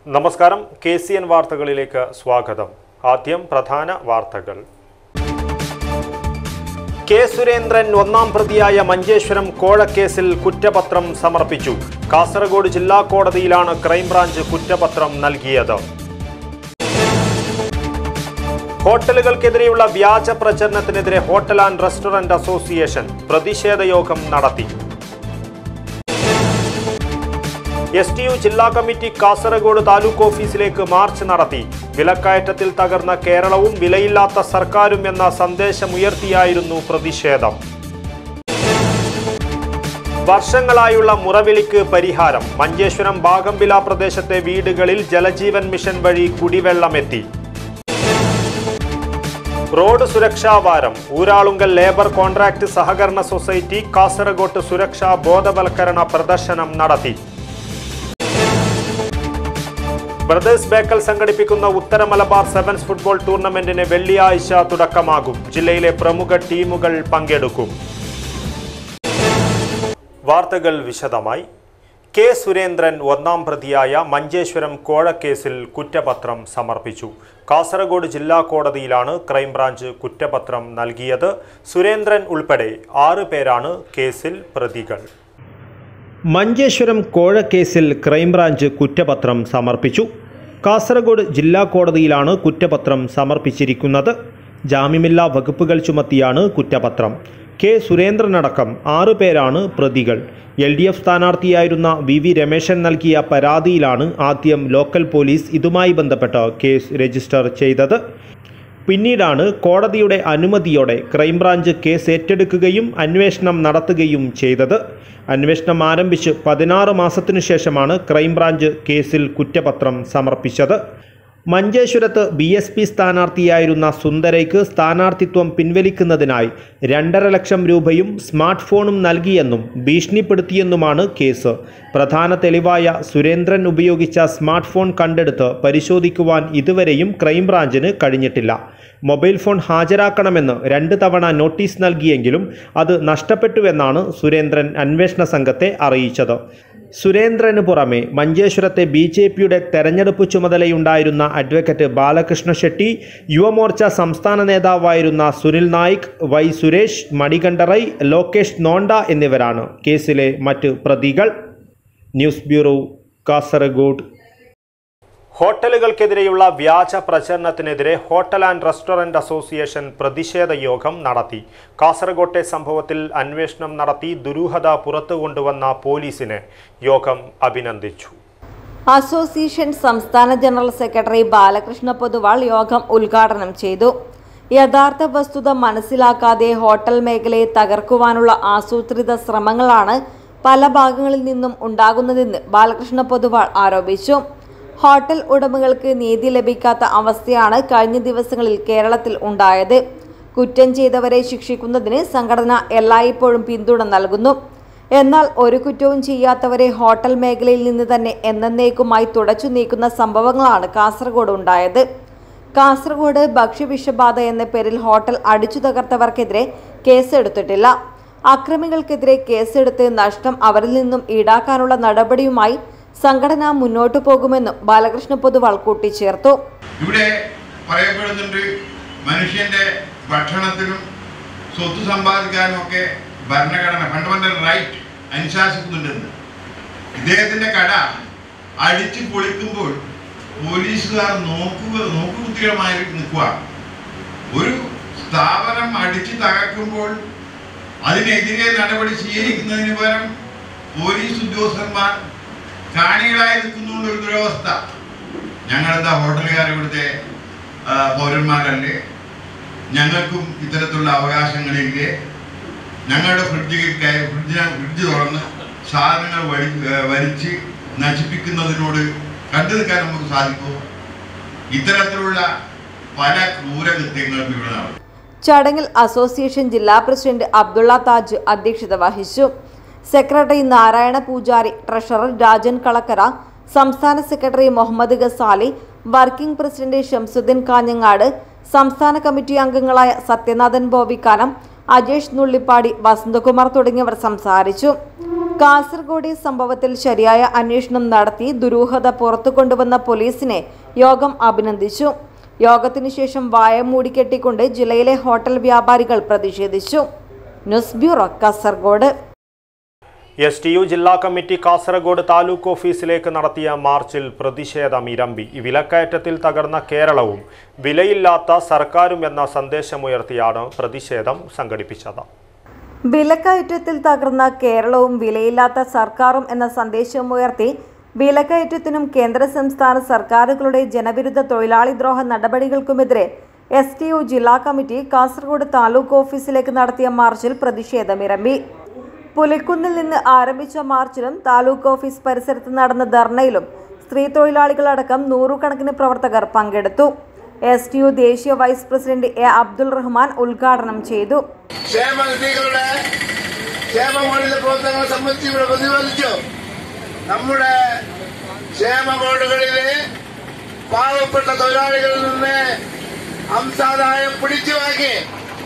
നമസ്കാരം K C N വാർത്തകളിലേക്ക് സ്വാഗതം ആദ്യം പ്രധാന വാർത്തകൾ കെ സുരേന്ദ്രൻ ഒന്നാം പ്രതിയായ മഞ്ചേശ്വരം കോഴക്കേസിൽ കുറ്റപത്രം സമർപ്പിച്ചു കാസർഗോഡ് ജില്ലാ കോടതിയിലാണ് ക്രൈംബ്രാഞ്ച് കുറ്റപത്രം നൽകിയത് ഹോട്ടലുകൾക്കെതിരെയുള്ള വ്യാജ പ്രചരണത്തിനെതിരെ ഹോട്ടൽ ആൻഡ് റെസ്റ്റോറന്റ് അസോസിയേഷൻ പ്രതിഷേധ യോഗം നടത്തി എസ് ടി യു ജില്ലാ കമ്മിറ്റി കാസർഗോഡ് താലൂക്ക് ഓഫീസിലേക്ക് മാർച്ച് നടത്തി വിലക്കയറ്റത്തിൽ തകർന്ന കേരളവും വിലയില്ലാത്ത സർക്കാരും എന്ന സന്ദേശമുയർത്തിയായിരുന്നു പ്രതിഷേധം വർഷങ്ങളായുള്ള മുറവിളിക്ക് പരിഹാരം മഞ്ചേശ്വരം ബാഗംബില പ്രദേശത്തെ വീടുകളിൽ ജലജീവൻ മിഷൻ വഴി കുടിവെള്ളമെത്തി റോഡ് സുരക്ഷാ വാരം ഊരാളുങ്കൽ ലേബർ കോൺട്രാക്ട് സഹകരണ സൊസൈറ്റി കാസർഗോട്ട് സുരക്ഷാ ബോധവൽക്കരണ പ്രദർശനം നടത്തി ബ്രദേഴ്സ് ബേക്കൽ സംഘടിപ്പിക്കുന്ന ഉത്തര മലബാർ സെവൻസ് ഫുട്ബോൾ ടൂർണമെന്റിന് വെള്ളിയാഴ്ച തുടക്കമാകും ജില്ലയിലെ പ്രമുഖ ടീമുകൾ പങ്കെടുക്കും വാർത്തകൾ വിശദമായി കെ സുരേന്ദ്രൻ ഒന്നാം പ്രതിയായ മഞ്ചേശ്വരം കോഴക്കേസിൽ കുറ്റപത്രം സമർപ്പിച്ചു കാസർഗോഡ് ജില്ലാ കോടതിയിലാണ് ക്രൈംബ്രാഞ്ച് കുറ്റപത്രം നൽകിയത് സുരേന്ദ്രൻ ഉൾപ്പെടെ ആറ് പേരാണ് കേസിൽ പ്രതികൾ മഞ്ചേശ്വരം കോഴക്കേസിൽ ക്രൈംബ്രാഞ്ച് കുറ്റപത്രം സമർപ്പിച്ചു കാസർഗോഡ് ജില്ലാ കോടതിയിലാണ് കുറ്റപത്രം സമർപ്പിച്ചിരിക്കുന്നത് ജാമ്യമില്ലാ വകുപ്പുകൾ ചുമത്തിയാണ് കുറ്റപത്രം കെ സുരേന്ദ്രനടക്കം ആറ് പേരാണ് പ്രതികൾ എൽ ഡി എഫ് സ്ഥാനാർത്ഥിയായിരുന്ന വി വി രമേശൻ നൽകിയ പരാതിയിലാണ് ആദ്യം ലോക്കൽ പോലീസ് ഇതുമായി ബന്ധപ്പെട്ട് കേസ് രജിസ്റ്റർ ചെയ്തത് പിന്നീടാണ് കോടതിയുടെ അനുമതിയോടെ ക്രൈംബ്രാഞ്ച് കേസ് ഏറ്റെടുക്കുകയും അന്വേഷണം നടത്തുകയും ചെയ്തത് അന്വേഷണം ആരംഭിച്ച് പതിനാറ് മാസത്തിനു ശേഷമാണ് ക്രൈംബ്രാഞ്ച് കേസിൽ കുറ്റപത്രം സമർപ്പിച്ചത് മഞ്ചേശ്വരത്ത് ബി എസ് പി സ്ഥാനാർത്ഥിയായിരുന്ന സുന്ദരയ്ക്ക് സ്ഥാനാർത്ഥിത്വം പിൻവലിക്കുന്നതിനായി രണ്ടര ലക്ഷം രൂപയും സ്മാർട്ട് ഫോണും നൽകിയെന്നും ഭീഷണിപ്പെടുത്തിയെന്നുമാണ് കേസ് പ്രധാന തെളിവായ സുരേന്ദ്രൻ ഉപയോഗിച്ച സ്മാർട്ട് ഫോൺ കണ്ടെടുത്ത് പരിശോധിക്കുവാൻ ഇതുവരെയും ക്രൈംബ്രാഞ്ചിന് കഴിഞ്ഞിട്ടില്ല മൊബൈൽ ഫോൺ ഹാജരാക്കണമെന്ന് രണ്ട് തവണ നോട്ടീസ് നൽകിയെങ്കിലും അത് നഷ്ടപ്പെട്ടുവെന്നാണ് സുരേന്ദ്രൻ അന്വേഷണ സംഘത്തെ അറിയിച്ചത് സുരേന്ദ്രന് പുറമെ മഞ്ചേശ്വരത്തെ ബി ജെ പിയുടെ തെരഞ്ഞെടുപ്പ് ചുമതലയുണ്ടായിരുന്ന അഡ്വക്കേറ്റ് ബാലകൃഷ്ണ ഷെട്ടി യുവമോർച്ച സംസ്ഥാന നേതാവായിരുന്ന സുനിൽ നായിക് വൈ സുരേഷ് മണികണ്ഠറൈ ലോകേഷ് നോണ്ട എന്നിവരാണ് കേസിലെ മറ്റ് പ്രതികൾ ന്യൂസ് ബ്യൂറോ കാസർഗോഡ് ഹോട്ടലുകൾക്കെതിരെയുള്ള വ്യാജ പ്രചരണത്തിനെതിരെ ഹോട്ടൽ ആൻഡ് റെസ്റ്റോറന്റ് അസോസിയേഷൻ പ്രതിഷേധ യോഗം നടത്തി കാസർഗോട്ടെ സംഭവത്തിൽ അന്വേഷണം നടത്തി ദുരൂഹത പുറത്തു കൊണ്ടുവന്ന പോലീസിനെ യോഗം അഭിനന്ദിച്ചു അസോസിയേഷൻ സംസ്ഥാന ജനറൽ സെക്രട്ടറി ബാലകൃഷ്ണ പൊതുവാൾ യോഗം ഉദ്ഘാടനം ചെയ്തു യഥാർത്ഥ വസ്തുത മനസ്സിലാക്കാതെ ഹോട്ടൽ മേഖലയെ തകർക്കുവാനുള്ള ആസൂത്രിത ശ്രമങ്ങളാണ് പല ഭാഗങ്ങളിൽ നിന്നും ഉണ്ടാകുന്നതെന്ന് ബാലകൃഷ്ണ പൊതുവാൾ ആരോപിച്ചു ഹോട്ടൽ ഉടമകൾക്ക് നീതി ലഭിക്കാത്ത അവസ്ഥയാണ് കഴിഞ്ഞ ദിവസങ്ങളിൽ കേരളത്തിൽ ഉണ്ടായത് കുറ്റം ചെയ്തവരെ ശിക്ഷിക്കുന്നതിന് സംഘടന എല്ലായ്പ്പോഴും പിന്തുണ നൽകുന്നു എന്നാൽ ഒരു കുറ്റവും ചെയ്യാത്തവരെ ഹോട്ടൽ മേഖലയിൽ നിന്ന് തന്നെ എന്നേക്കുമായി തുടച്ചു നീക്കുന്ന സംഭവങ്ങളാണ് കാസർഗോഡ് ഉണ്ടായത് കാസർഗോഡ് ഭക്ഷ്യവിഷബാധ എന്ന പേരിൽ ഹോട്ടൽ അടിച്ചു തകർത്തവർക്കെതിരെ കേസെടുത്തിട്ടില്ല അക്രമികൾക്കെതിരെ കേസെടുത്ത് നഷ്ടം അവരിൽ നിന്നും ഈടാക്കാനുള്ള നടപടിയുമായി സംഘടന മുന്നോട്ടു പോകുമെന്നും ബാലകൃഷ്ണ പൊതുവാൾ കൂട്ടിച്ചേർത്തു ഇവിടെ പറയപ്പെടുന്നുണ്ട് മനുഷ്യന്റെ ഭക്ഷണത്തിനും സ്വത്ത് സമ്പാദിക്കാനും ഒക്കെ ഭരണഘടന ഫണ്ടമെന്റൽ റൈറ്റ് അനുശാസിക്കുന്നുണ്ടെന്ന് ഇദ്ദേഹത്തിന്റെ കട അടിച്ചു പൊളിക്കുമ്പോൾ പോലീസുകാർ നോക്കുക നോക്കുകുത്തികളുമായി നിൽക്കുക ഒരു സ്ഥാപനം അടിച്ചു തകർക്കുമ്പോൾ അതിനെതിരെ നടപടി സ്വീകരിക്കുന്നതിന് പകരം പോലീസ് ഉദ്യോഗസ്ഥന്മാർ കാണികളായി നിൽക്കുന്നുണ്ട് ഒരു ദുരവസ്ഥ ഞങ്ങളെന്താ ഹോട്ടലുകാർ ഇവിടുത്തെ ആ, പൗരന്മാരല്ലേ ഞങ്ങൾക്കും ഇത്തരത്തിലുള്ള അവകാശങ്ങളില്ലേ ഞങ്ങളുടെ ഫ്രിഡ്ജ് കയറി ഫ്രിഡ്ജിനെ ഫ്രിഡ്ജ് തുറന്ന് സാധനങ്ങൾ വലി ആ, വലിച്ച് നശിപ്പിക്കുന്നതിനോട് കണ്ടു നിൽക്കാൻ നമുക്ക് സാധിക്കുമോ ഇത്തരത്തിലുള്ള പല ക്രൂരകൃത്യങ്ങളും ഇവിടെ നടക്കും ചടങ്ങിൽ അസോസിയേഷൻ ജില്ലാ പ്രസിഡന്റ് അബ്ദുള്ള താജ് അധ്യക്ഷത വഹിച്ചു സെക്രട്ടറി നാരായണ പൂജാരി ട്രഷറർ രാജൻ കളക്കര സംസ്ഥാന secretary Muhammad Gazali working president Shamsuddin Kanhangad സംസ്ഥാന കമ്മിറ്റി അംഗങ്ങളായ സത്യനാഥൻ ബോവിക്കാനം അജേഷ് നുള്ളിപ്പാടി വസന്തകുമാർ തുടങ്ങിയവർ സംസാരിച്ചു കാസർഗോഡ് ഈ സംഭവത്തിൽ ശരിയായ അന്വേഷണം നടത്തി ദുരൂഹത പുറത്തു കൊണ്ടുവന്ന പോലീസിനെ യോഗം അഭിനന്ദിച്ചു യോഗത്തിനു ശേഷം വായ മൂടിക്കെട്ടിക്കൊണ്ട് ജില്ലയിലെ ഹോട്ടൽ വ്യാപാരികൾ പ്രതിഷേധിച്ചു news bureau Kasaragod S T U ജില്ലാ കമ്മിറ്റി കാസർഗോഡ് താലൂക്ക് ഓഫീസിലേക്ക് നടത്തിയ മാർച്ചിൽ പ്രതിഷേധം ഇരമ്പി വിലക്കയറ്റത്തിൽ തകർന്ന കേരളവും വിലയില്ലാത്ത സർക്കാരും എന്ന സന്ദേശമുയർത്തിയാണ് പ്രതിഷേധം സംഘടിപ്പിച്ചത് വിലക്കയറ്റത്തിൽ തകർന്ന കേരളവും വിലയില്ലാത്ത സർക്കാരും എന്ന സന്ദേശമുയർത്തി വിലക്കയറ്റത്തിനും കേന്ദ്ര സംസ്ഥാന സർക്കാരുകളുടെ ജനവിരുദ്ധ തൊഴിലാളി ദ്രോഹ നടപടികൾക്കുമെതിരെ എസ് ടി യു ജില്ലാ കമ്മിറ്റി കാസർഗോഡ് താലൂക്ക് ഓഫീസിലേക്ക് നടത്തിയ മാർച്ചിൽ പ്രതിഷേധമിരമ്പി പുലിക്കുന്നിൽ നിന്ന് ആരംഭിച്ച മാർച്ചിലും താലൂക്ക് ഓഫീസ് പരിസരത്ത് നടന്ന ധർണയിലും സ്ത്രീ തൊഴിലാളികളടക്കം നൂറുകണക്കിന് പ്രവർത്തകർ പങ്കെടുത്തു എസ് ടി യു ദേശീയ vice president A Abdul Rahman ഉദ്ഘാടനം ചെയ്തു ക്ഷേമനിധികളുടെ ക്ഷേമബോർഡിന്റെ പ്രവർത്തനങ്ങളെ സംബന്ധിച്ച് ഇവിടെ പ്രതിപാദിച്ചു നമ്മുടെ ക്ഷേമ ബോർഡുകളിലെ പാവപ്പെട്ട തൊഴിലാളികളിൽ നിന്ന് അംസാദായം പിടിച്ചു വാങ്ങി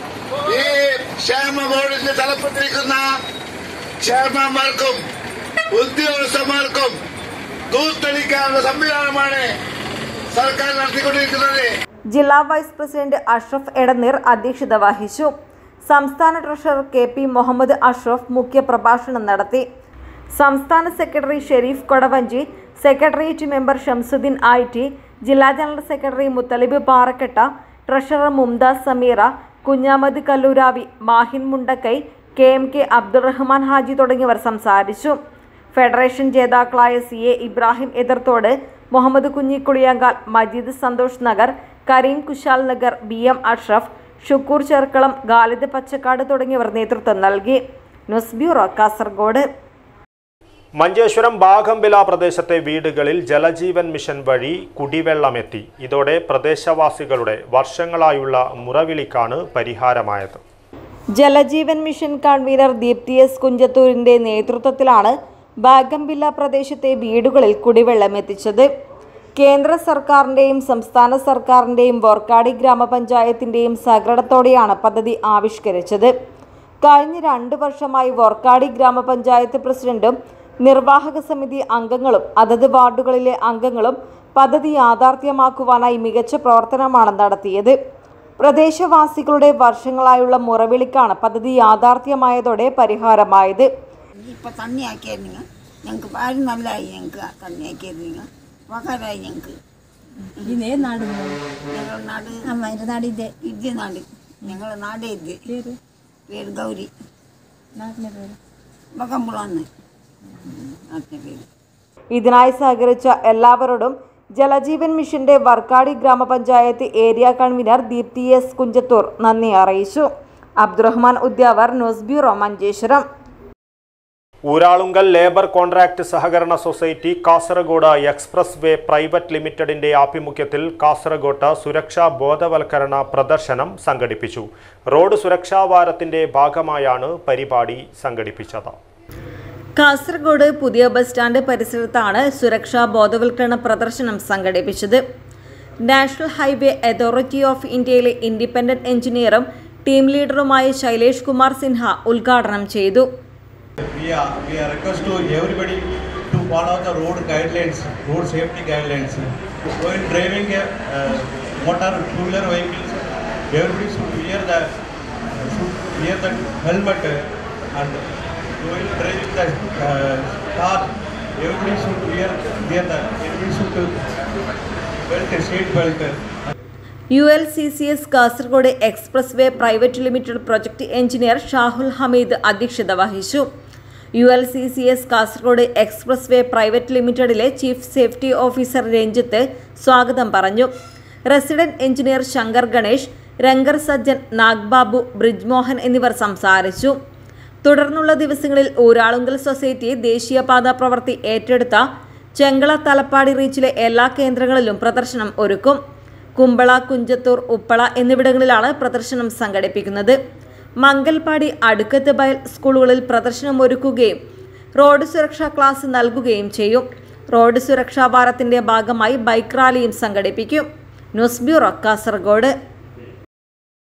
ഈ ക്ഷേമ ബോർഡിന്റെ തലപ്പത്തിരിക്കുന്ന ക്ഷേമന്മാർക്കും ഉദ്യോഗസ്ഥന്മാർക്കും ദൂത്തളിക്കാനുള്ള സംവിധാനമാണ് സർക്കാർ നടത്തിക്കൊണ്ടിരിക്കുന്നത് ജില്ലാ വൈസ് പ്രസിഡന്റ് അഷ്റഫ് എടനീർ അധ്യക്ഷത വഹിച്ചു സംസ്ഥാന treasurer K P Muhammad Ashraf മുഖ്യപ്രഭാഷണം നടത്തി സംസ്ഥാന secretary Sharif Kodavanchi secretariat member Shamsuddin I T ജില്ലാ general secretary Muthalib Parakkatta treasurer Mumtaz Sameera Kunhamad Kalluravi Mahin Mundakkai K M K Abdurahman Haji തുടങ്ങിയവർ സംസാരിച്ചു ഫെഡറേഷൻ ജേതാക്കളായ C A Ibrahim Ethirthode Muhammad Kunhikuliyankal Majeed Santhosh Nagar Kareem Kushal Nagar B M Ashraf Shukoor Cherkalam Khalid Pachakkad തുടങ്ങിയവർ നേതൃത്വം നൽകി ന്യൂസ് ബ്യൂറോ കാസർഗോഡ് മഞ്ചേശ്വരം ബാഗംബില പ്രദേശത്തെ വീടുകളിൽ ജലജീവൻ മിഷൻ വഴി കുടിവെള്ളമെത്തി ഇതോടെ പ്രദേശവാസികളുടെ വർഷങ്ങളായുള്ള മുറവിളിക്കാണ് പരിഹാരമായത് Jal Jeevan mission convener Deepthi S കുഞ്ചത്തൂരിന്റെ നേതൃത്വത്തിലാണ് ബാഗംബില്ല പ്രദേശത്തെ വീടുകളിൽ കുടിവെള്ളം എത്തിച്ചത് കേന്ദ്ര സർക്കാരിന്റെയും സംസ്ഥാന സർക്കാരിന്റെയും വോർക്കാടി ഗ്രാമപഞ്ചായത്തിന്റെയും സഹകരണത്തോടെയാണ് പദ്ധതി ആവിഷ്കരിച്ചത് കഴിഞ്ഞ രണ്ട് വർഷമായി വോർക്കാടി ഗ്രാമപഞ്ചായത്ത് പ്രസിഡന്റും നിർവാഹക സമിതി അംഗങ്ങളും അതത് വാർഡുകളിലെ അംഗങ്ങളും പദ്ധതി യാഥാർത്ഥ്യമാക്കുവാനായി മികച്ച പ്രവർത്തനമാണ് നടത്തിയത് പ്രദേശവാസികളുടെ വർഷങ്ങളായുള്ള മുറവിളിക്കാണ് പദ്ധതി യാഥാർത്ഥ്യമായതോടെ പരിഹാരമായത് ഇപ്പം തണ്ണിയാക്കിയായിരുന്നു ഞങ്ങൾക്ക് ഭാരി നല്ലതായി ഞങ്ങൾക്ക് തണ്ണിയാക്കിയായിരുന്നു ഉപകാരമായി ഞങ്ങൾക്ക് ഇതേ നാട് ഞങ്ങളുടെ നാട് അമ്മേൻ്റെ നാട് ഇതേ ഇത് നാട് ഞങ്ങളുടെ നാട് ഇത് പേര് പേര് ഗൗരി നാട്ടിലെ പേര് ബക്കമ്പുളാന്ന് നാട്ടിൻ്റെ പേര് ഇതിനായി സഹകരിച്ച എല്ലാവരോടും ജലജീവൻ മിഷന്റെ Vorkady grama panchayat area convener Deepthi S Kunchathur നന്ദി അറിയിച്ചു Abdurahman Udyavar news bureau Manjeshwaram Uralungal labour contract സഹകരണ society Kasaragod express way private ലിമിറ്റഡിന്റെ ആഭിമുഖ്യത്തിൽ കാസർഗോട്ട് സുരക്ഷാ ബോധവൽക്കരണ പ്രദർശനം സംഘടിപ്പിച്ചു റോഡ് സുരക്ഷാ വാരത്തിന്റെ ഭാഗമായാണ് പരിപാടി സംഘടിപ്പിച്ചത് കാസർഗോഡ് പുതിയ ബസ് സ്റ്റാൻഡ് പരിസരത്താണ് സുരക്ഷാ ബോധവൽക്കരണ പ്രദർശനം സംഘടിപ്പിച്ചത് നാഷണൽ ഹൈവേ അതോറിറ്റി ഓഫ് ഇന്ത്യയിലെ ഇൻഡിപെൻഡന്റ് എഞ്ചിനീയറും ടീം ലീഡറുമായ ശൈലേഷ് കുമാർ സിൻഹ ഉദ്ഘാടനം ചെയ്തു we are we are request to everybody to follow the road guidelines, road safety guidelines. While driving a uh, motor two wheeler vehicles, everybody should wear the should wear the helmet and while driving the uh, car, everybody should wear wear the everybody should belt seat belt. U L C C S Kasaragod express way private limited project engineer Shahul Hameed അധ്യക്ഷത വഹിച്ചു U L C C S Kasaragod express way private ലിമിറ്റഡിലെ chief safety officer Ranjith സ്വാഗതം പറഞ്ഞു resident engineer Shankar Ganesh Rangar Sajjan Nagbabu Brijmohan എന്നിവർ സംസാരിച്ചു തുടർന്നുള്ള ദിവസങ്ങളിൽ Uralungal society ദേശീയപാത പ്രവൃത്തി ഏറ്റെടുത്ത ചെങ്കള തലപ്പാടി റീച്ചിലെ എല്ലാ കേന്ദ്രങ്ങളിലും പ്രദർശനം ഒരുക്കും കുമ്പള കുഞ്ചത്തൂർ ഉപ്പള എന്നിവിടങ്ങളിലാണ് പ്രദർശനം സംഘടിപ്പിക്കുന്നത് മംഗൽപാടി അടുക്കത്ത് ബയൽ സ്കൂളുകളിൽ പ്രദർശനം ഒരുക്കുകയും റോഡ് സുരക്ഷാ ക്ലാസ് നൽകുകയും ചെയ്യും റോഡ് സുരക്ഷാ വാരത്തിന്റെ ഭാഗമായി ബൈക്ക് റാലിയും സംഘടിപ്പിക്കും ന്യൂസ് ബ്യൂറോ കാസർഗോഡ്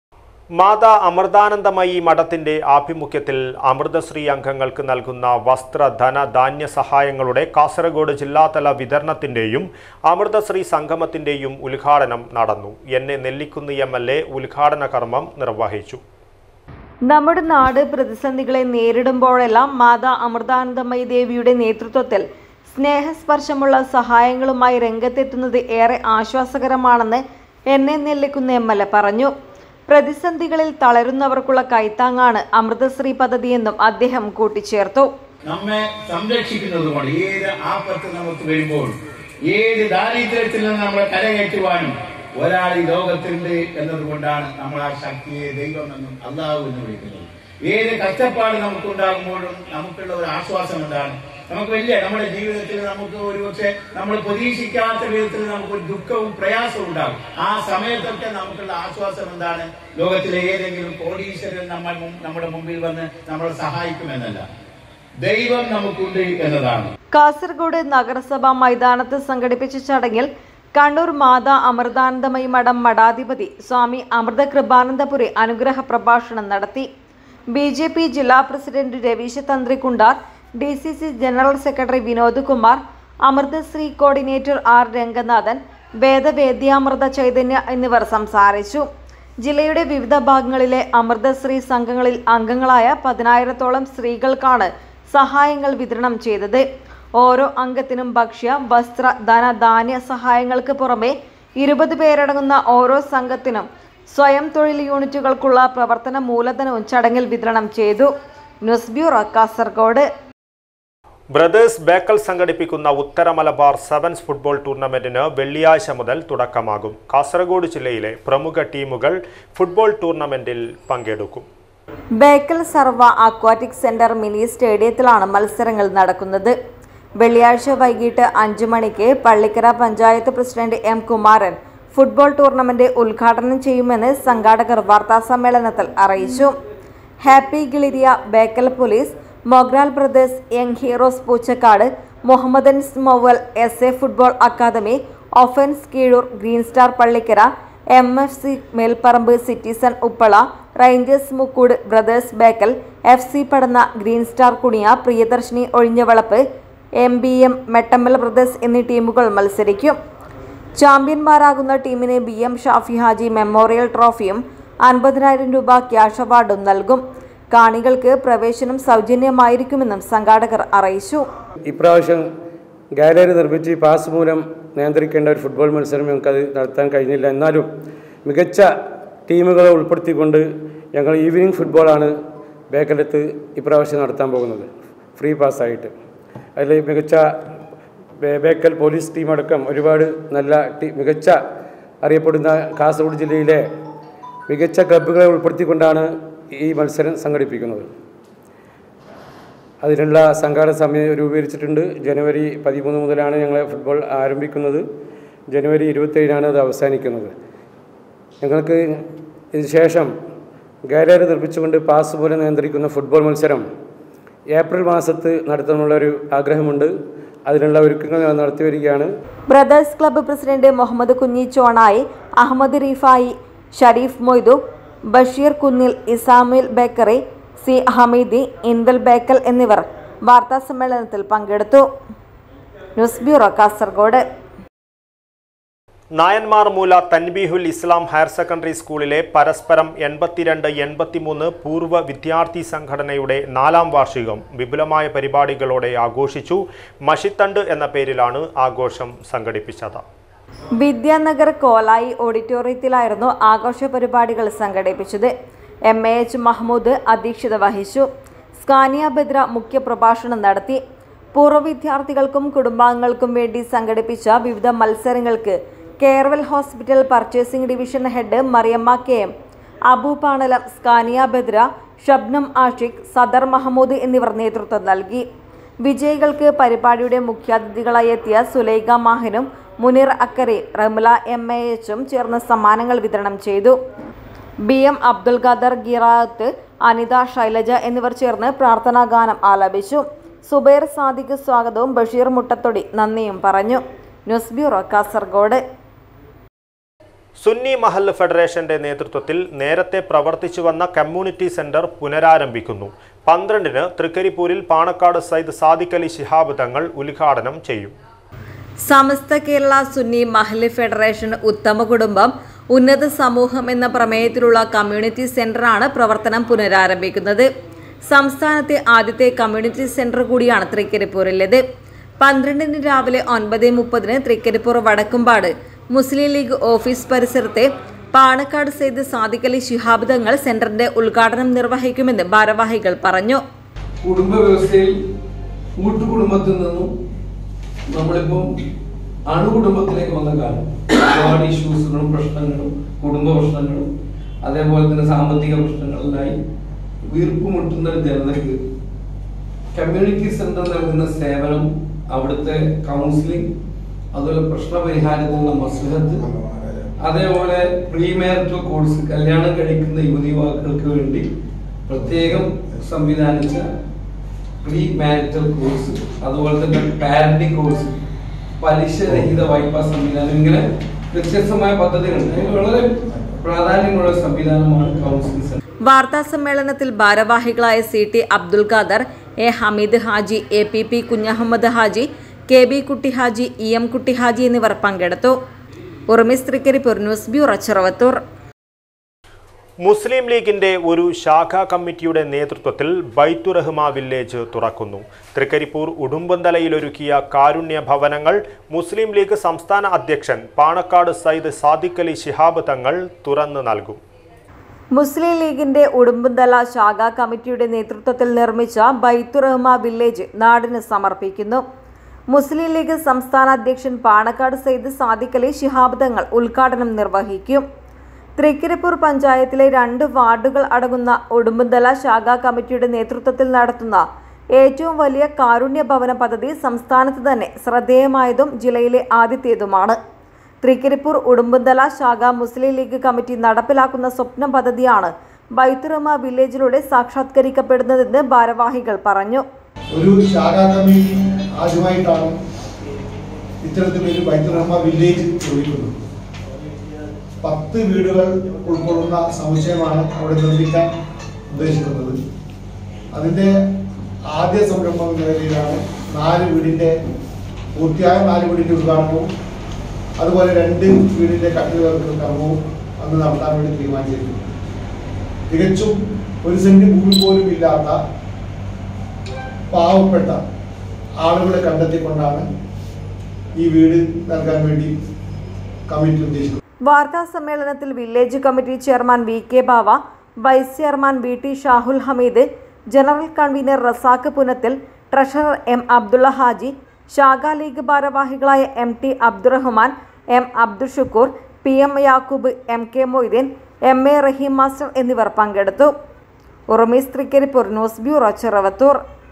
മാതാ അമൃതാനന്ദമയി മഠത്തിന്റെ ആഭിമുഖ്യത്തിൽ അമൃതശ്രീ അംഗങ്ങൾക്ക് നൽകുന്ന വസ്ത്ര ധന ധാന്യ സഹായങ്ങളുടെ കാസർഗോഡ് ജില്ലാതല വിതരണത്തിന്റെയും അമൃതശ്രീ സംഗമത്തിന്റെയും ഉദ്ഘാടനം നടന്നു N A Nellikunnu M L A ഉദ്ഘാടന കർമ്മം നിർവഹിച്ചു നമ്മുടെ നാട് പ്രതിസന്ധികളെ നേരിടുമ്പോഴെല്ലാം മാതാ അമൃതാനന്ദമയി ദേവിയുടെ നേതൃത്വത്തിൽ സ്നേഹസ്പർശമുള്ള സഹായങ്ങളുമായി രംഗത്തെത്തുന്നത് ഏറെ ആശ്വാസകരമാണെന്ന് എന്നെ നെല്ലിക്കുന്ന എം എൽ എ പറഞ്ഞു പ്രതിസന്ധികളിൽ തളരുന്നവർക്കുള്ള കൈത്താങ്ങാണ് അമൃതശ്രീ പദ്ധതിയെന്നും അദ്ദേഹം കൂട്ടിച്ചേർത്തു നമ്മെ സംരക്ഷിക്കുന്നതുകൊണ്ട് ഏത് ആപത്ത് നമുക്ക് വരുമ്പോൾ ഏത് ദാരിദ്ര്യത്തിൽ നിന്ന് നമ്മളെ കരകയറ്റുവാനും ഒരാൾ ഈ ലോകത്തുണ്ട് എന്നതുകൊണ്ടാണ് നമ്മൾ ആ ശക്തിയെ ദൈവമെന്നും അള്ളാഹു എന്ന് വിളിക്കുന്നത് ഏത് കഷ്ടപ്പാട് നമുക്കുണ്ടാകുമ്പോഴും നമുക്കുള്ള ഒരു ആശ്വാസം എന്താണ് നമുക്ക് വലിയ നമ്മുടെ ജീവിതത്തിൽ നമുക്ക് ഒരുപക്ഷെ നമ്മൾ പ്രതീക്ഷിക്കാത്ത വിധത്തിൽ നമുക്കൊരു ദുഃഖവും പ്രയാസവും ഉണ്ടാകും ആ സമയത്തൊക്കെ നമുക്കുള്ള ആശ്വാസം എന്താണ് ലോകത്തിലെ ഏതെങ്കിലും കോടീശ്വരൻ നമ്മൾ മുൻ- നമ്മുടെ മുമ്പിൽ വന്ന് നമ്മളെ സഹായിക്കുമെന്നല്ല ദൈവം നമുക്കുണ്ട് എന്നതാണ് കാസർഗോഡ് നഗരസഭാ മൈതാനത്ത് സംഘടിപ്പിച്ച ചടങ്ങിൽ കണ്ണൂർ മാതാ അമൃതാനന്ദമയി മഠം മഠാധിപതി സ്വാമി അമൃത കൃപാനന്ദപുരി അനുഗ്രഹ പ്രഭാഷണം നടത്തി ബി ജെ പി ജില്ലാ president Ravisha Tantri Kundar D C C general secretary Vinod Kumar Amritashree coordinator R Ranganathan Vedavedyamrita Chaitanya എന്നിവർ സംസാരിച്ചു ജില്ലയുടെ വിവിധ ഭാഗങ്ങളിലെ അമൃതശ്രീ സംഘങ്ങളിൽ അംഗങ്ങളായ പതിനായിരത്തോളം സ്ത്രീകൾക്കാണ് സഹായങ്ങൾ വിതരണം ചെയ്തത് ഓരോ അംഗത്തിനും ഭക്ഷ്യ വസ്ത്ര ധന ധാന്യ സഹായങ്ങൾക്ക് പുറമെ ഇരുപത് പേരടങ്ങുന്ന ഓരോ സംഘത്തിനും സ്വയം തൊഴിൽ യൂണിറ്റുകൾക്കുള്ള പ്രവർത്തന മൂലധനവും ചടങ്ങിൽ വിതരണം ചെയ്തു news bureau Kasaragod brothers Bekal സംഘടിപ്പിക്കുന്ന ഉത്തര മലബാർ സെവൻസ് ഫുട്ബോൾ ടൂർണമെന്റിന് വെള്ളിയാഴ്ച മുതൽ തുടക്കമാകും കാസർഗോഡ് ജില്ലയിലെ പ്രമുഖ ടീമുകൾ ഫുട്ബോൾ ടൂർണമെന്റിൽ പങ്കെടുക്കും ബേക്കൽ സർവ അക്വാറ്റിക് സെന്റർ മിനി സ്റ്റേഡിയത്തിലാണ് മത്സരങ്ങൾ നടക്കുന്നത് വെള്ളിയാഴ്ച വൈകിട്ട് അഞ്ചു മണിക്ക് Pallikkara panchayat president M Kumaran football tournament ഉദ്ഘാടനം ചെയ്യുമെന്ന് സംഘാടകർ വാർത്താസമ്മേളനത്തിൽ അറിയിച്ചു happy Giliriya Bekal police Mogral brothers young heroes Poochakkad Mohammedans Moval S A football academy offence Keezhur green star Pallikkara M F C Melparamba citizen Uppala rangers Mukkood brothers Bekal F C Padanna green star Kuniya Priyadarshini Ozhinjavalappu M B M Mettammal brothers എന്നീ ടീമുകൾ മത്സരിക്കും ചാമ്പ്യന്മാരാകുന്ന ടീമിന് B M Shafi Haji memorial ട്രോഫിയും അൻപതിനായിരം രൂപ ക്യാഷ് അവാർഡും നൽകും കാണികൾക്ക് പ്രവേശനം സൗജന്യമായിരിക്കുമെന്നും സംഘാടകർ അറിയിച്ചു ഇപ്രാവശ്യം ഗാലറി നിർമ്മിച്ച് പാസ് മൂലം നിയന്ത്രിക്കേണ്ട ഒരു ഫുട്ബോൾ മത്സരം ഞങ്ങൾക്കത് നടത്താൻ കഴിഞ്ഞില്ല എന്നാലും മികച്ച ടീമുകളെ ഉൾപ്പെടുത്തിക്കൊണ്ട് ഞങ്ങൾ ഈവനിങ് ഫുട്ബോളാണ് ബേക്കലത്ത് ഇപ്രാവശ്യം നടത്താൻ പോകുന്നത് ഫ്രീ പാസ്സായിട്ട് അതിൽ മികച്ച ബേ- ബേക്കൽ പോലീസ് ടീമടക്കം ഒരുപാട് നല്ല ടീ മികച്ച അറിയപ്പെടുന്ന കാസർഗോഡ് ജില്ലയിലെ മികച്ച ക്ലബ്ബുകളെ ഉൾപ്പെടുത്തിക്കൊണ്ടാണ് ഈ മത്സരം സംഘടിപ്പിക്കുന്നത് അതിനുള്ള സംഘാടന സമയം രൂപീകരിച്ചിട്ടുണ്ട് ജനുവരി പതിമൂന്ന് മുതലാണ് ഞങ്ങൾ ഫുട്ബോൾ ആരംഭിക്കുന്നത് ജനുവരി ഇരുപത്തേഴിനാണ് അത് അവസാനിക്കുന്നത് ഞങ്ങൾക്ക് ഇതിന് ശേഷം ഗാലറി നിർമ്മിച്ചുകൊണ്ട് പാസ് പോലെ നിയന്ത്രിക്കുന്ന ഫുട്ബോൾ മത്സരം ഏപ്രിൽ മാസത്ത് നടത്താനുള്ളൊരു ആഗ്രഹമുണ്ട് അതിനുള്ള ഒരുക്കങ്ങൾ ഞങ്ങൾ നടത്തി വരികയാണ് ബ്രദേഴ്സ് ക്ലബ്ബ് പ്രസിഡന്റ് മുഹമ്മദ് കുഞ്ഞി ചോണായി അഹമ്മദ് റീഫായി ഷരീഫ് മൊയ്തു ബഷീർ കുന്നിൽ ഇസാമിൽ ബേക്കറി സി ഹമീദി ഇൻവൽ ബേക്കൽ എന്നിവർ വാർത്താ സമ്മേളനത്തിൽ പങ്കെടുത്തു ന്യൂസ് ബ്യൂറോ കാസർഗോഡ് നായന്മാർ മൂല തൻബീഹുൽ ഇസ്ലാം ഹയർ സെക്കൻഡറി സ്കൂളിലെ പരസ്പരം എൺപത്തിരണ്ട് എൺപത്തിമൂന്ന് പൂർവ്വ വിദ്യാർത്ഥി സംഘടനയുടെ നാലാം വാർഷികം വിപുലമായ പരിപാടികളോടെ ആഘോഷിച്ചു മഷിത്തണ്ട് എന്ന പേരിലാണ് ആഘോഷം സംഘടിപ്പിച്ചത് വിദ്യാനഗർ കോലായി ഓഡിറ്റോറിയത്തിലായിരുന്നു ആഘോഷ പരിപാടികൾ സംഘടിപ്പിച്ചത് എം എ എച്ച് മഹ്മൂദ് അധ്യക്ഷത വഹിച്ചു സ്കാനിയ ബദ്ര മുഖ്യപ്രഭാഷണം നടത്തി പൂർവ്വ വിദ്യാർത്ഥികൾക്കും കുടുംബാംഗങ്ങൾക്കും വേണ്ടി സംഘടിപ്പിച്ച വിവിധ മത്സരങ്ങൾക്ക് Carewell hospital purchasing division head Mariyamma K M Abu Panalam Scania Badra Shabnam Ashiq Sadar Mahmood എന്നിവർ നേതൃത്വം നൽകി വിജയികൾക്ക് പരിപാടിയുടെ മുഖ്യാതിഥികളായി എത്തിയ സുലൈഖ മാഹിനും മുനീർ അക്കരെ റംല എം എ എച്ചും ചേർന്ന് സമ്മാനങ്ങൾ വിതരണം ചെയ്തു ബി എം അബ്ദുൽ ഖാദർ ഗിറാത്ത് അനിത ശൈലജ എന്നിവർ ചേർന്ന് പ്രാർത്ഥനാ ഗാനം ആലപിച്ചു സുബൈർ സാദിഖ് സ്വാഗതവും ബഷീർ മുട്ടത്തൊടി നന്ദിയും പറഞ്ഞു ന്യൂസ് ബ്യൂറോ കാസർഗോഡ് സുന്നി മഹൽ ഫെഡറേഷന്റെ നേതൃത്വത്തിൽ നേരത്തെ പ്രവർത്തിച്ചു വന്ന കമ്മ്യൂണിറ്റി സെന്റർ പുനരാരംഭിക്കുന്നു പന്ത്രണ്ടിന് തൃക്കരിപ്പൂരിൽ പാണക്കാട് സയ്യിദ് സാദിഖ് അലി ശിഹാബ് തങ്ങൾ ഉദ്ഘാടനം ചെയ്യും സമസ്ത കേരള സുന്നി മഹല് ഫെഡറേഷൻ ഉത്തമ കുടുംബം ഉന്നത സമൂഹം എന്ന പ്രമേയത്തിലുള്ള കമ്മ്യൂണിറ്റി സെന്ററാണ് പ്രവർത്തനം പുനരാരംഭിക്കുന്നത് സംസ്ഥാനത്തെ ആദ്യത്തെ കമ്മ്യൂണിറ്റി സെന്റർ കൂടിയാണ് തൃക്കരിപ്പൂരിലേത് പന്ത്രണ്ടിന് രാവിലെ ഒൻപത് മുപ്പതിന് തൃക്കരിപ്പൂർ വടക്കുംപാട് മുസ്ലിം ലീഗ് ഓഫീസ് പരിസരത്തെ പാണക്കാട് സെയ്ത് സാദിഖ് അലി ശിഹാബ് തങ്ങൾ സെന്ററിന്റെ ഉദ്ഘാടനം നിർവഹിക്കുമെന്ന് ഭാരവാഹികൾ പറഞ്ഞു കുടുംബ വ്യവസ്ഥയിൽ കൂട്ടുകുടുംബത്തിൽ നിന്നും നമ്മളിപ്പം അണുകുടുംബത്തിലേക്ക് വന്ന കാലം ഒരുപാട് ഇഷ്യൂസുകളും പ്രശ്നങ്ങളും കുടുംബ പ്രശ്നങ്ങളും അതേപോലെ തന്നെ സാമ്പത്തിക പ്രശ്നങ്ങളിലായി വീർപ്പുമുട്ടുന്ന ഒരു ജനതയ്ക്ക് കമ്മ്യൂണിറ്റി സെന്റർ നൽകുന്ന സേവനം അവിടുത്തെ കൗൺസിലിംഗ് അതുപോലെ പ്രശ്നപരിഹാരത്തിനുള്ള മസ്ലഹത്ത് അതേപോലെ പ്രീ മാരിറ്റൽ കോഴ്സ് കല്യാണം കഴിക്കുന്ന യുവതി യുവാക്കൾക്ക് വേണ്ടി പ്രത്യേകം സംവിധാനിച്ച പ്രീ മാരിറ്റൽ കോഴ്സ് അതുപോലെ തന്നെ പാരന്റിംഗ് കോഴ്സ് പലിശരഹിത വായ്പാ സംവിധാനം ഇങ്ങനെ വ്യത്യസ്തമായ പദ്ധതികളുണ്ട് അതിൽ വളരെ പ്രാധാന്യമുള്ള സംവിധാനമാണ് കൗൺസിലിംഗ് സെന്റർ വാർത്താ സമ്മേളനത്തിൽ ഭാരവാഹികളായ C T Abdul Khader A Hameed Haji A P P Kunhahammed Haji K B Kutty Haji E M Kutty Haji എന്നിവർ പങ്കെടുത്തു ഉറുമിസ് തൃക്കരിപ്പൂർ ന്യൂസ് ബ്യൂറോ ചെറുവത്തൂർ മുസ്ലിം ലീഗിന്റെ ഒരു ശാഖാ കമ്മിറ്റിയുടെ നേതൃത്വത്തിൽ ബൈത്തുറഹ്മ വില്ലേജ് തുറക്കുന്നു തൃക്കരിപ്പൂർ ഉടുമ്പന്തലയിൽ ഒരുക്കിയ കാരുണ്യ ഭവനങ്ങൾ മുസ്ലിം ലീഗ് സംസ്ഥാന അധ്യക്ഷൻ പാണക്കാട് സയ്യിദ് സാദിഖ് അലി ശിഹാബ് തങ്ങൾ തുറന്നു നൽകും മുസ്ലിം ലീഗിന്റെ ഉടുമ്പുന്തല ശാഖാ കമ്മിറ്റിയുടെ നേതൃത്വത്തിൽ നിർമ്മിച്ച ബൈത്തുറഹ്മ വില്ലേജ് നാടിന് സമർപ്പിക്കുന്നു മുസ്ലിം ലീഗ് സംസ്ഥാന അധ്യക്ഷൻ പാണക്കാട് സെയ്ദ് സാദിഖ് അലി ശിഹാബ് തങ്ങൾ ഉദ്ഘാടനം നിർവഹിക്കും തൃക്കരിപ്പൂർ പഞ്ചായത്തിലെ രണ്ട് വാർഡുകൾ അടങ്ങുന്ന ഉടുമ്പുന്തല ശാഖാ കമ്മിറ്റിയുടെ നേതൃത്വത്തിൽ നടത്തുന്ന ഏറ്റവും വലിയ കാരുണ്യ ഭവന പദ്ധതി സംസ്ഥാനത്ത് തന്നെ ശ്രദ്ധേയമായതും ജില്ലയിലെ ആദ്യത്തേതുമാണ് തൃക്കരിപ്പൂർ ഉടുമ്പുന്തല ശാഖ മുസ്ലിം ലീഗ് കമ്മിറ്റി നടപ്പിലാക്കുന്ന സ്വപ്ന പദ്ധതിയാണ് ബൈത്തുറമ വില്ലേജിലൂടെ സാക്ഷാത്കരിക്കപ്പെടുന്നതെന്ന് ഭാരവാഹികൾ പറഞ്ഞു ഒരു ശാഖാ കമ്മിറ്റി ആദ്യമായിട്ടാണ് ഇത്തരത്തിലൊരു ബൈത്തുറഹ്മ വില്ലേജ് നിർമ്മിക്കുന്നത് പത്ത് വീടുകൾ ഉൾക്കൊള്ളുന്ന സമുച്ചയമാണ് അവിടെ നിർമ്മിക്കാൻ ഉദ്ദേശിക്കുന്നത് അതിൻ്റെ ആദ്യ സംരംഭം എന്ന നിലയിലാണ് നാല് വീടിൻ്റെ പൂർത്തിയായ നാല് വീടിൻ്റെ ഉദ്ഘാടനവും അതുപോലെ രണ്ട് വീടിൻ്റെ കട്ടുകൾക്ക് കർമ്മവും അന്ന് നടത്താൻ വേണ്ടി തീരുമാനിച്ചിട്ടുണ്ട് തികച്ചും ഒരു സെന്റ് ഭൂമി പോലും ഇല്ലാത്ത പാവപ്പെട്ട ആളുകളെ കണ്ടെത്തിക്കൊണ്ടാണ് ഈ വീട് നൽകാൻ വേണ്ടി കമ്മിറ്റി ഉദ്ദേശിക്കുന്നത് വാർത്താ സമ്മേളനത്തിൽ village committee chairman V K Bava vice chairman V T Shahul Hameed general convener Razak Punathil treasurer M Abdulla Haji ശാഖാ ലീഗ് ഭാരവാഹികളായ M T Abdurahman M Abdul Shukoor P M Yakub M K Moideen M A Raheem master എന്നിവർ പങ്കെടുത്തു ഉറുമീസ് തൃക്കരിപ്പൂർ ന്യൂസ് ബ്യൂറോ ചെറുവത്തൂർ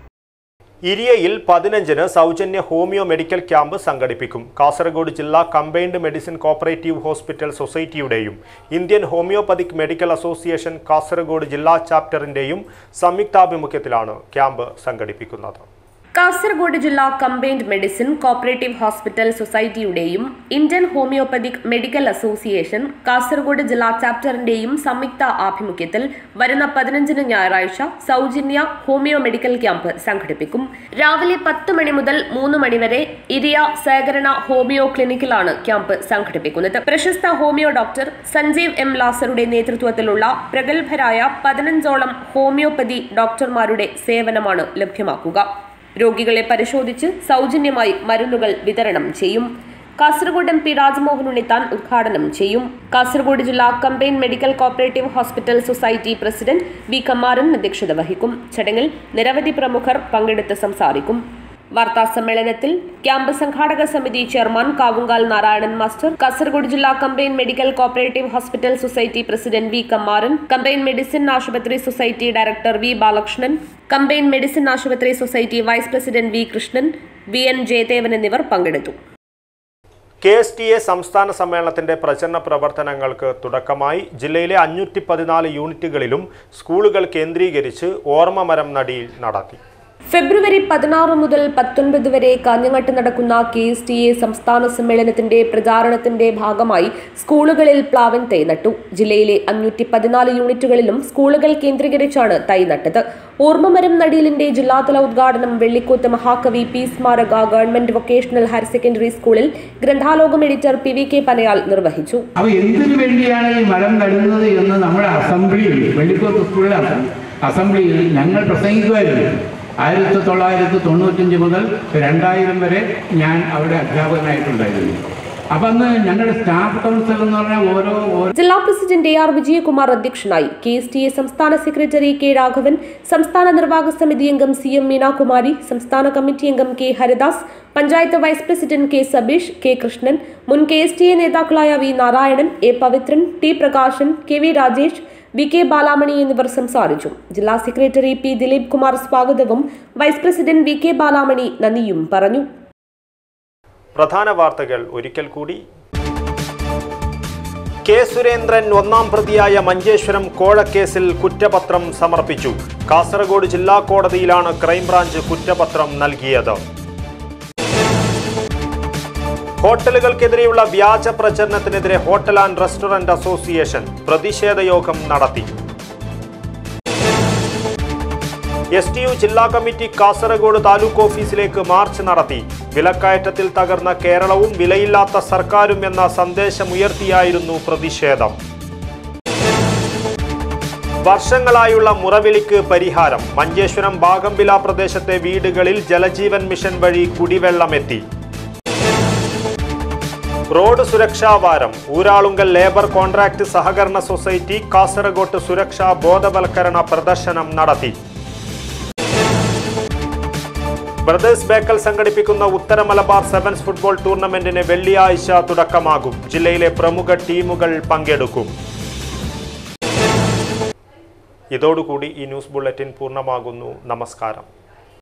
ഇരിയയിൽ പതിനഞ്ചിന് സൗജന്യ ഹോമിയോ മെഡിക്കൽ ക്യാമ്പ് സംഘടിപ്പിക്കും കാസർഗോഡ് ജില്ലാ കമ്പൈൻഡ് മെഡിസിൻ കോപ്പറേറ്റീവ് ഹോസ്പിറ്റൽ സൊസൈറ്റിയുടെയും Indian homeopathic medical association Kasaragod ജില്ലാ ചാപ്റ്ററിന്റെയും സംയുക്താഭിമുഖ്യത്തിലാണ് ക്യാമ്പ് സംഘടിപ്പിക്കുന്നത് കാസർഗോഡ് ജില്ലാ കമ്പൈൻഡ് മെഡിസിൻ കോപ്പറേറ്റീവ് ഹോസ്പിറ്റൽ സൊസൈറ്റിയുടെയും Indian homeopathic medical association Kasaragod ജില്ലാ ചാപ്റ്ററിന്റെയും സംയുക്ത ആഭിമുഖ്യത്തിൽ വരുന്ന പതിനഞ്ചിന് ഞായറാഴ്ച സൗജന്യ ഹോമിയോ മെഡിക്കൽ ക്യാമ്പ് സംഘടിപ്പിക്കും രാവിലെ പത്ത് മണി മുതൽ മൂന്ന് മണിവരെ ഇരിയ സഹകരണ ഹോമിയോ ക്ലിനിക്കിലാണ് ക്യാമ്പ് സംഘടിപ്പിക്കുന്നത് പ്രശസ്ത ഹോമിയോ ഡോക്ടർ സഞ്ജീവ് എം ലാസറുടെ നേതൃത്വത്തിലുള്ള പ്രഗത്ഭരായ പതിനഞ്ചോളം ഹോമിയോപ്പതി ഡോക്ടർമാരുടെ സേവനമാണ് ലഭ്യമാക്കുക രോഗികളെ പരിശോധിച്ച് സൗജന്യമായി മരുന്നുകൾ വിതരണം ചെയ്യും കാസർഗോഡ് എം പി രാജ്മോഹൻ ഉണ്ണിത്താൻ ഉദ്ഘാടനം ചെയ്യും കാസർഗോഡ് ജില്ലാ combine medical cooperative hospital society president V Kamaran അധ്യക്ഷത വഹിക്കും ചടങ്ങിൽ നിരവധി പ്രമുഖർ പങ്കെടുത്ത് സംസാരിക്കും വാർത്താ സമ്മേളനത്തിൽ ക്യാമ്പ് സംഘാടക സമിതി ചെയർമാൻ കാവുങ്കാൽ നാരായണൻ മാസ്റ്റർ കാസർഗോഡ് ജില്ലാ combine medical cooperative hospital society president V Kammaran combine medicine ആശുപത്രി society director V Balakrishnan combine medicine ആശുപത്രി society vice president V Krishnan V N Jayadevan എന്നിവർ പങ്കെടുത്തു കെ എസ് ടി എ സംസ്ഥാന സമ്മേളനത്തിന്റെ പ്രചരണ പ്രവർത്തനങ്ങൾക്ക് തുടക്കമായി ജില്ലയിലെ അഞ്ഞൂറ്റി പതിനാല് യൂണിറ്റുകളിലും സ്കൂളുകൾ കേന്ദ്രീകരിച്ച് ഓർമ്മമരം നടിയിൽ നടത്തി ഫെബ്രുവരി പതിനാറ് മുതൽ പത്തൊൻപത് വരെ കാഞ്ഞങ്ങാട്ട് നടക്കുന്ന കെ എസ് ടി എ സംസ്ഥാന സമ്മേളനത്തിന്റെ പ്രചാരണത്തിന്റെ ഭാഗമായി സ്കൂളുകളിൽ പ്ലാവൻ തൈ നട്ടു ജില്ലയിലെ അഞ്ഞൂറ്റി പതിനാല് യൂണിറ്റുകളിലും സ്കൂളുകൾ കേന്ദ്രീകരിച്ചാണ് തൈ നട്ടത് ഓർമ്മമരം നടീലിന്റെ ജില്ലാതല ഉദ്ഘാടനം വെള്ളിക്കോത്ത് മഹാകവി പി സ്മാരക ഗവൺമെന്റ് വൊക്കേഷണൽ ഹയർ സെക്കൻഡറി സ്കൂളിൽ Granthalokam editor P V K Panayal നിർവഹിച്ചു അപ്പൊ എന്തിനു വേണ്ടിയാണ് ഈ മരം നടുന്നത് എന്ന് നമ്മുടെ അസംബ്ലിയിൽ വെള്ളിക്കോത്ത് സ്കൂളിലാണ് അസംബ്ലിയിൽ ഞങ്ങൾ പ്രസംഗിക്കുമായിരുന്നു ആയിരത്തി തൊള്ളായിരത്തി തൊണ്ണൂറ്റഞ്ച് മുതൽ രണ്ടായിരം വരെ ഞാൻ അവിടെ അധ്യാപകനായിട്ടുണ്ടായിരുന്നു അപ്പൊ അന്ന് ഞങ്ങളുടെ സ്റ്റാഫ് കൗൺസിൽ എന്ന് പറഞ്ഞാൽ ഓരോ ഓരോ ജില്ലാ പ്രസിഡന്റ് എ ആർ വിജയകുമാർ അധ്യക്ഷനായി കെ എസ് ടി എ സംസ്ഥാന സെക്രട്ടറി കെ രാഘവൻ സംസ്ഥാന നിർവാഹക സമിതി അംഗം സി എം മീനാകുമാരി സംസ്ഥാന കമ്മിറ്റി അംഗം K Haridas panchayat vice president K Sabeesh K Krishnan മുൻ കെ എസ് ടി എ നേതാക്കളായ V Narayanan A Pavithran T Prakashan K V Rajesh V K Balamani എന്നിവർ സംസാരിച്ചു ജില്ലാ സെക്രട്ടറി പി ദിലീപ് കുമാർ സ്വാഗതവും vice president V K Balamani നന്ദിയും പറഞ്ഞു പ്രധാന വാർത്തകൾ ഒരിക്കൽ കൂടി കെ സുരേന്ദ്രൻ ഒന്നാം പ്രതിയായ മഞ്ചേശ്വരം കോഴക്കേസിൽ കുറ്റപത്രം സമർപ്പിച്ചു കാസർഗോഡ് ജില്ലാ കോടതിയിലാണ് ക്രൈംബ്രാഞ്ച് കുറ്റപത്രം നൽകിയത് ഹോട്ടലുകൾക്കെതിരെയുള്ള വ്യാജ പ്രചരണത്തിനെതിരെ ഹോട്ടൽ ആൻഡ് റെസ്റ്റോറന്റ് അസോസിയേഷൻ പ്രതിഷേധ യോഗം നടത്തി എസ് ടി യു ജില്ലാ കമ്മിറ്റി കാസർഗോഡ് താലൂക്ക് ഓഫീസിലേക്ക് മാർച്ച് നടത്തി വിലക്കയറ്റത്തിൽ തകർന്ന കേരളവും വിലയില്ലാത്ത സർക്കാരും എന്ന സന്ദേശമുയർത്തിയായിരുന്നു പ്രതിഷേധം വർഷങ്ങളായുള്ള മുറവിളിക്ക് പരിഹാരം മഞ്ചേശ്വരം ബാഗംബില പ്രദേശത്തെ വീടുകളിൽ ജലജീവൻ മിഷൻ വഴി കുടിവെള്ളമെത്തി റോഡ് സുരക്ഷാ വാരം ഊരാളുങ്കൽ ലേബർ കോൺട്രാക്ട് സഹകരണ സൊസൈറ്റി കാസർഗോട്ട് സുരക്ഷാ ബോധവൽക്കരണ പ്രദർശനം നടത്തി ബ്രദേഴ്സ് ബേക്കൽ സംഘടിപ്പിക്കുന്ന ഉത്തര മലബാർ സെവൻസ് ഫുട്ബോൾ ടൂർണമെന്റിന് വെള്ളിയാഴ്ച തുടക്കമാകും ജില്ലയിലെ പ്രമുഖ ടീമുകൾ പങ്കെടുക്കും ഇതോടുകൂടി ഈ ന്യൂസ് ബുള്ളറ്റിൻ പൂർണ്ണമാകുന്നു നമസ്കാരം